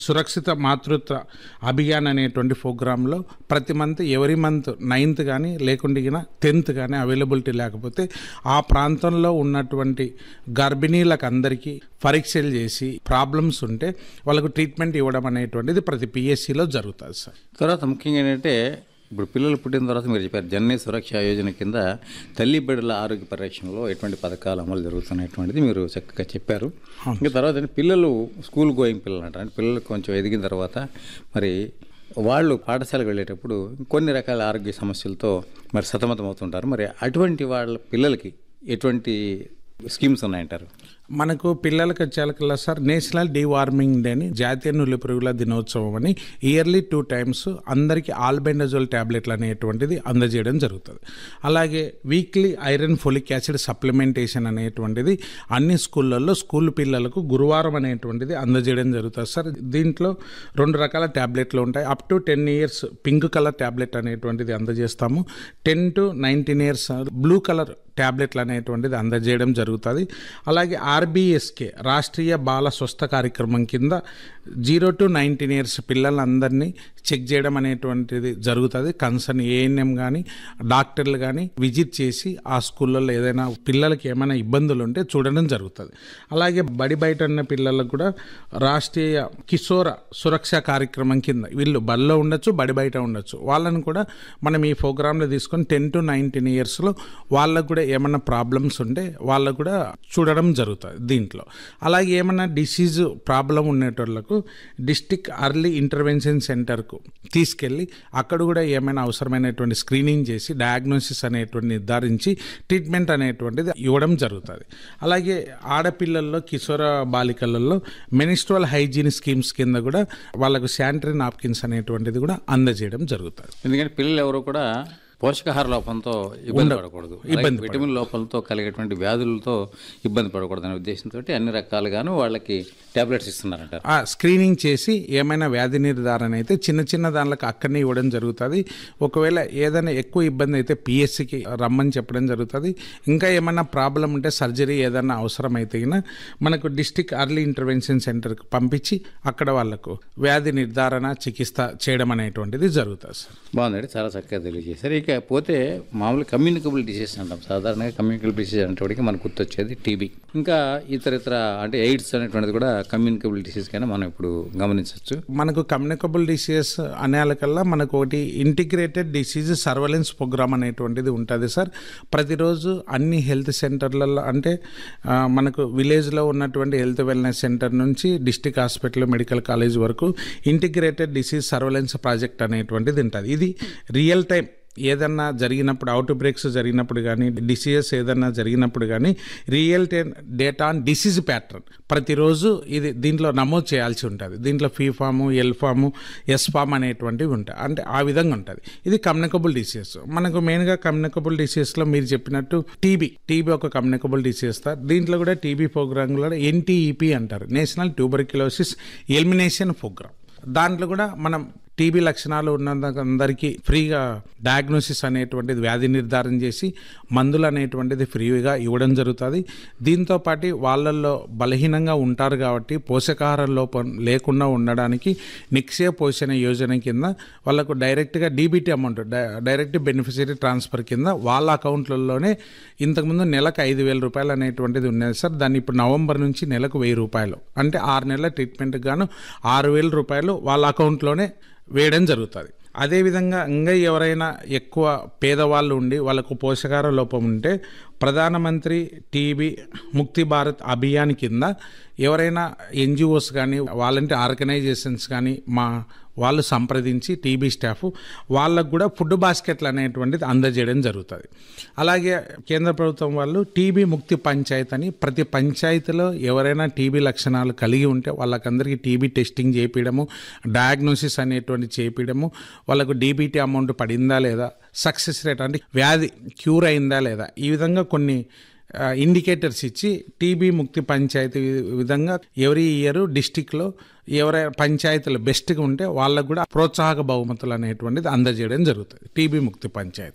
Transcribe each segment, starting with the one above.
సురక్షిత మాతృత్వ అభియాన్ అనేటువంటి ప్రోగ్రాంలో ప్రతి మంత్ ఎవరి మంత్ నైన్త్ కానీ లేకుండా టెన్త్ కానీ అవైలబిలిటీ లేకపోతే ఆ ప్రాంతంలో ఉన్నటువంటి గర్భిణీలకు అందరికీ పరీక్షలు చేసి ప్రాబ్లమ్స్ ఉంటే వాళ్ళకు ట్రీట్మెంట్ ఇవ్వడం అనేటువంటిది ప్రతి పిఎస్సిలో జరుగుతుంది సార్ తర్వాత ముఖ్యంగా ఏంటంటే ఇప్పుడు పిల్లలు పుట్టిన తర్వాత మీరు చెప్పారు జననీ సురక్ష యోజన కింద తల్లి బిడ్డల ఆరోగ్య పరిరక్షణలో ఎటువంటి పథకాలు అమలు జరుగుతున్నటువంటిది మీరు చక్కగా చెప్పారు ఇంకా తర్వాత ఏంటి పిల్లలు స్కూల్ గోయింగ్ పిల్లలు అంటారు అంటే పిల్లలు కొంచెం ఎదిగిన తర్వాత మరి వాళ్ళు పాఠశాలకు వెళ్ళేటప్పుడు కొన్ని రకాల ఆరోగ్య సమస్యలతో మరి సతమతం అవుతుంటారు మరి అటువంటి వాళ్ళ పిల్లలకి ఎటువంటి స్కీమ్స్ ఉన్నాయంటారు మనకు పిల్లలకు వచ్చేకల్లా సార్ నేషనల్ డీవార్మింగ్ డే అని జాతీయ నులి పురుగుల దినోత్సవం అని ఇయర్లీ టూ టైమ్స్ అందరికీ ఆల్బెండజోల్ ట్యాబ్లెట్లు అనేటువంటిది అందజేయడం జరుగుతుంది అలాగే weekly iron folic acid supplementation అనేటువంటిది అన్ని స్కూళ్ళల్లో స్కూల్ పిల్లలకు గురువారం అనేటువంటిది అందజేయడం జరుగుతుంది సార్ దీంట్లో రెండు రకాల ట్యాబ్లెట్లు ఉంటాయి up to ten years pink colour tablet అనేటువంటిది అందజేస్తాము ten to nineteen years blue colour ట్యాబ్లెట్లు అనేటువంటిది అందజేయడం జరుగుతుంది అలాగే ఆర్బీఎస్కే రాష్ట్రీయ బాల స్వస్థ కార్యక్రమం కింద జీరో టు నైన్టీన్ ఇయర్స్ పిల్లలందరినీ చెక్ చేయడం అనేటువంటిది జరుగుతుంది కన్సర్న్ ఏఎన్ఎం కానీ డాక్టర్లు కానీ విజిట్ చేసి ఆ స్కూళ్ళల్లో ఏదైనా పిల్లలకి ఏమైనా ఇబ్బందులు ఉంటే చూడడం జరుగుతుంది అలాగే బడి బయట ఉన్న పిల్లలకు కూడా రాష్ట్రీయ కిషోర సురక్ష కార్యక్రమం కింద వీళ్ళు బడిలో ఉండొచ్చు బడి బయట ఉండొచ్చు వాళ్ళని కూడా మనం ఈ ప్రోగ్రాంలో తీసుకొని టెన్ టు నైన్టీన్ ఇయర్స్లో వాళ్ళకు కూడా ఏమైనా ప్రాబ్లమ్స్ ఉంటే వాళ్ళకు కూడా చూడడం జరుగుతుంది దీంట్లో అలాగే ఏమైనా డిసీజ్ ప్రాబ్లం ఉండేటోళ్ళకు డిస్టిక్ అర్లీ ఇంటర్వెన్షన్ సెంటర్కు తీసుకెళ్ళి అక్కడ కూడా ఏమైనా అవసరమైనటువంటి స్క్రీనింగ్ చేసి డయాగ్నోసిస్ అనేటువంటి నిర్ధారించి ట్రీట్మెంట్ అనేటువంటిది ఇవ్వడం జరుగుతుంది అలాగే ఆడపిల్లల్లో కిషోర బాలికలలో మెనిస్ట్రల్ హైజీన్ స్కీమ్స్ కింద కూడా వాళ్ళకు శానిటరీ నాప్కిన్స్ అనేటువంటిది కూడా అందజేయడం జరుగుతుంది ఎందుకంటే పిల్లలు ఎవరు కూడా పోషకాహార లోపంతో ఇబ్బంది పడకూడదు అలాగే విటమిన్ లోపంతో కలిగేటువంటి వ్యాధులతో ఇబ్బంది పడకూడదు అనే ఉద్దేశంతో అన్ని రకాలుగాను వాళ్ళకి టాబ్లెట్స్ ఇస్తున్నారంటారు ఆ స్క్రీనింగ్ చేసి ఏమైనా వ్యాధి నిర్ధారణ అయితే చిన్న చిన్న దానిలకు అక్కడనే ఇవ్వడం జరుగుతుంది ఒకవేళ ఏదైనా ఎక్కువ ఇబ్బంది అయితే పిఎస్సికి రమ్మని చెప్పడం జరుగుతుంది ఇంకా ఏమైనా ప్రాబ్లం ఉంటే సర్జరీ ఏదైనా అవసరం అయితే గిన మనకు డిస్టిక్ అర్లీ ఇంటర్వెన్షన్ సెంటర్కి పంపించి అక్కడ వాళ్ళకు వ్యాధి నిర్ధారణ చికిత్స చేయడం అనేటువంటిది జరుగుతుంది సార్ బాగుందండి చాలా చక్కగా తెలియజేశారు ఇక పోతే మామూలు కమ్యూనికబుల్ డిసీజ్ అంటాం సాధారణంగా కమ్యూనికబుల్ డిసీజ్ అనేటప్పటికి మనకు గుర్తొచ్చేది టీబీ ఇంకా ఇతర ఇతర అంటే ఎయిడ్స్ అనేటువంటిది కూడా కమ్యూనికబుల్ డిసీజ్ కైనా మనం ఇప్పుడు గమనించవచ్చు మనకు కమ్యూనికబుల్ డిసీజెస్ అనేకల్లా మనకు ఒకటి ఇంటిగ్రేటెడ్ డిసీజ్ సర్వలెన్స్ ప్రోగ్రామ్ అనేటువంటిది ఉంటుంది సార్ ప్రతిరోజు అన్ని హెల్త్ సెంటర్లలో అంటే ఆ, మనకు విలేజ్లో ఉన్నటువంటి హెల్త్ వెల్నెస్ సెంటర్ నుంచి డిస్టిక్ హాస్పిటల్ మెడికల్ కాలేజ్ వరకు ఇంటిగ్రేటెడ్ డిసీజ్ సర్వలెన్స్ ప్రాజెక్ట్ అనేటువంటిది ఉంటుంది ఇది రియల్ టైం ఏదన్నా జరిగినప్పుడు అవుట్ బ్రేక్స్ జరిగినప్పుడు కానీ డిసీజెస్ ఏదన్నా జరిగినప్పుడు కానీ real time data on disease pattern ప్రతిరోజు ఇది దీంట్లో నమోదు చేయాల్సి ఉంటుంది దీంట్లో P form L form S form అనేటువంటివి ఉంటాయి అంటే ఆ విధంగా ఉంటుంది ఇది కమ్యూనికబుల్ డిసీజెస్ మనకు మెయిన్గా కమ్యూనికబుల్ డిసీజెస్లో మీరు చెప్పినట్టు టీబీ టీబీ ఒక కమ్యూనికబుల్ డిసీజ్ సార్ దీంట్లో కూడా టీబీ ప్రోగ్రామ్ కూడా ఎన్టీఈపీ అంటారు నేషనల్ ట్యూబర్క్యులోసిస్ ఎలిమినేషన్ ప్రోగ్రామ్ దాంట్లో కూడా మనం టీబీ లక్షణాలు ఉన్న అందరికీ ఫ్రీగా డయాగ్నోసిస్ అనేటువంటిది వ్యాధి నిర్ధారణ చేసి మందులు అనేటువంటిది ఫ్రీగా ఇవ్వడం జరుగుతుంది దీంతో పాటు వాళ్ళల్లో బలహీనంగా ఉంటారు కాబట్టి పోషకాహార లోపం లేకుండా ఉండడానికి నిక్షయ పోషణ యోజన కింద వాళ్ళకు డైరెక్ట్గా DBT amount direct beneficiary transfer కింద వాళ్ళ అకౌంట్లలోనే ఇంతకుముందు నెలకు ఐదు వేల రూపాయలు అనేటువంటిది ఉన్నది సార్ దాన్ని ఇప్పుడు నవంబర్ నుంచి నెలకు వెయ్యి రూపాయలు అంటే ఆరు నెలల ట్రీట్మెంట్కి గాను ఆరు వేల రూపాయలు వాళ్ళ అకౌంట్లోనే వేయడం జరుగుతుంది అదేవిధంగా ఇంకా ఎవరైనా ఎక్కువ పేదవాళ్ళు ఉండి వాళ్ళకు పోషకాహార లోపం ఉంటే ప్రధానమంత్రి టీబీ ముక్తి భారత్ అభియాన్ కింద ఎవరైనా ఎన్జిఓస్ కానీ వాలంటీర్ ఆర్గనైజేషన్స్ కానీ మా వాళ్ళు సంప్రదించి టీబీ స్టాఫ్ వాళ్ళకు కూడా ఫుడ్ బాస్కెట్లు అనేటువంటిది అందజేయడం జరుగుతుంది అలాగే కేంద్ర ప్రభుత్వం వాళ్ళు టీబీ ముక్తి పంచాయత్ అని ప్రతి పంచాయతీలో ఎవరైనా టీబీ లక్షణాలు కలిగి ఉంటే వాళ్ళకందరికీ టీబీ టెస్టింగ్ చేపించడము డయాగ్నోసిస్ అనేటువంటి చేపించడము వాళ్ళకు డీబీటీ అమౌంట్ పడిందా లేదా సక్సెస్ రేట్ అంటే వ్యాధి క్యూర్ అయిందా లేదా ఈ విధంగా కొన్ని ఇండికేటర్స్ ఇచ్చి టీబీ ముక్తి పంచాయతీ విధంగా ఎవరీ ఇయర్ డిస్టిక్లో ఎవరైనా పంచాయతీలు బెస్ట్గా ఉంటే వాళ్ళకు కూడా ప్రోత్సాహక బహుమతులు అనేటువంటిది అందజేయడం జరుగుతుంది టీబీ ముక్తి పంచాయతీలు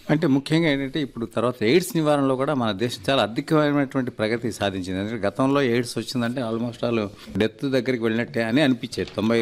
అంటే ముఖ్యంగా ఏంటంటే ఇప్పుడు తర్వాత ఎయిడ్స్ నివారణలో కూడా మన దేశం చాలా అధికమైనటువంటి ప్రగతి సాధించింది ఎందుకంటే గతంలో ఎయిడ్స్ వచ్చిందంటే ఆల్మోస్ట్ ఆల్ డెత్ దగ్గరికి వెళ్ళినట్టే అని అనిపించేది తొంభై